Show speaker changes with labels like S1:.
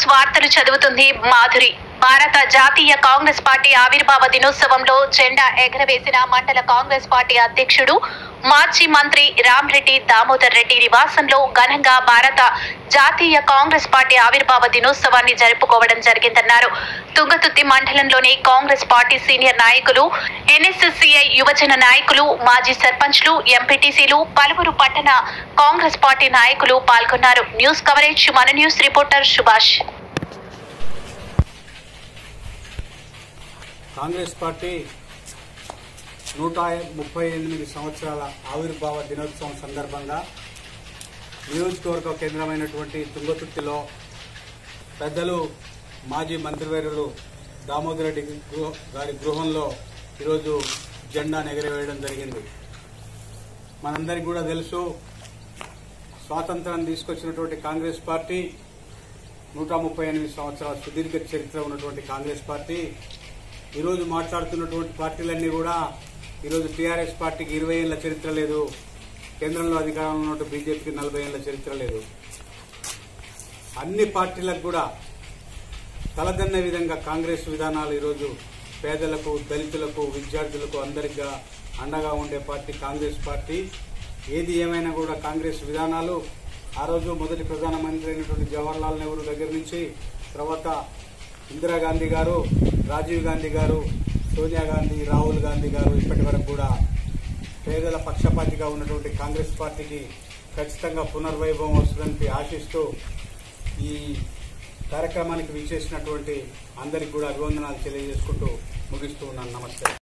S1: news వార్తలు చదువుతుంది మాధురి భారత జాతీయ కాంగ్రెస్ పార్టీ ఆవిర్భావ దినోత్సవంలో జెండా ఎగరవేసిన మండల కాంగ్రెస్ పార్టీ అధ్యక్షుడు మాజీ మంత్రి రామ్రెడ్డి దామోదర్ రెడ్డి నివాసంలో ఘనంగా భారత జాతీయ కాంగ్రెస్ పార్టీ ఆవిర్భావ దినోత్సవాన్ని జరుపుకోవడం జరిగిందన్నారు తుంగతుర్తి మండలంలోని కాంగ్రెస్ పార్టీ సీనియర్ నాయకులు ఎన్ఎస్ఎస్సీఐ యువజన నాయకులు మాజీ సర్పంచ్లు ఎంపీటీసీలు పలువురు పట్టణ కాంగ్రెస్ పార్టీ నాయకులు పాల్గొన్నారు న్యూస్ కవరేజ్ మన news reporter Subhash
S2: Congress party నూట ముప్పై ఎనిమిది సంవత్సరాల ఆవిర్భావ దినోత్సవం సందర్భంగా నియోజకవర్గ కేంద్రమైనటువంటి తుంగతుర్తిలో పెద్దలు మాజీ మంత్రివర్యులు దామోదర్ రెడ్డి గృహ గారి గృహంలో ఈరోజు జెండా ఎగరవేయడం జరిగింది మనందరికీ కూడా తెలుసు స్వాతంత్రాన్ని తీసుకొచ్చినటువంటి కాంగ్రెస్ పార్టీ నూట ముప్పై ఎనిమిది సంవత్సరాల సుదీర్ఘ చరిత్ర ఉన్నటువంటి కాంగ్రెస్ పార్టీ ఈరోజు మాట్లాడుతున్నటువంటి పార్టీలన్నీ కూడా ఈరోజు టీఆర్ఎస్ పార్టీకి ఇరవై ఏళ్ల చరిత్ర లేదు కేంద్రంలో అధికారంలో ఉన్నట్టు బీజేపీకి నలభై ఏళ్ల చరిత్ర లేదు అన్ని పార్టీలకు కూడా తలదన్నే విధంగా కాంగ్రెస్ విధానాలు ఈరోజు పేదలకు దళితులకు విద్యార్థులకు అందరిగా అండగా ఉండే పార్టీ కాంగ్రెస్ పార్టీ ఏది ఏమైనా కూడా కాంగ్రెస్ విధానాలు ఆ రోజు మొదటి ప్రధానమంత్రి అయినటువంటి జవహర్లాల్ నెహ్రూ దగ్గర నుంచి తర్వాత ఇందిరాగాంధీ గారు రాజీవ్ గాంధీ గారు సోనియా గాంధీ రాహుల్ గాంధీ గారు ఇప్పటి వరకు కూడా పేదల పక్షపాతిగా ఉన్నటువంటి కాంగ్రెస్ పార్టీకి ఖచ్చితంగా పునర్వైభవం వస్తుందని ఆశిస్తూ ఈ కార్యక్రమానికి విచ్చేసినటువంటి అందరికి కూడా అభివందనాలు తెలియజేసుకుంటూ ముగిస్తూ ఉన్నాను నమస్తే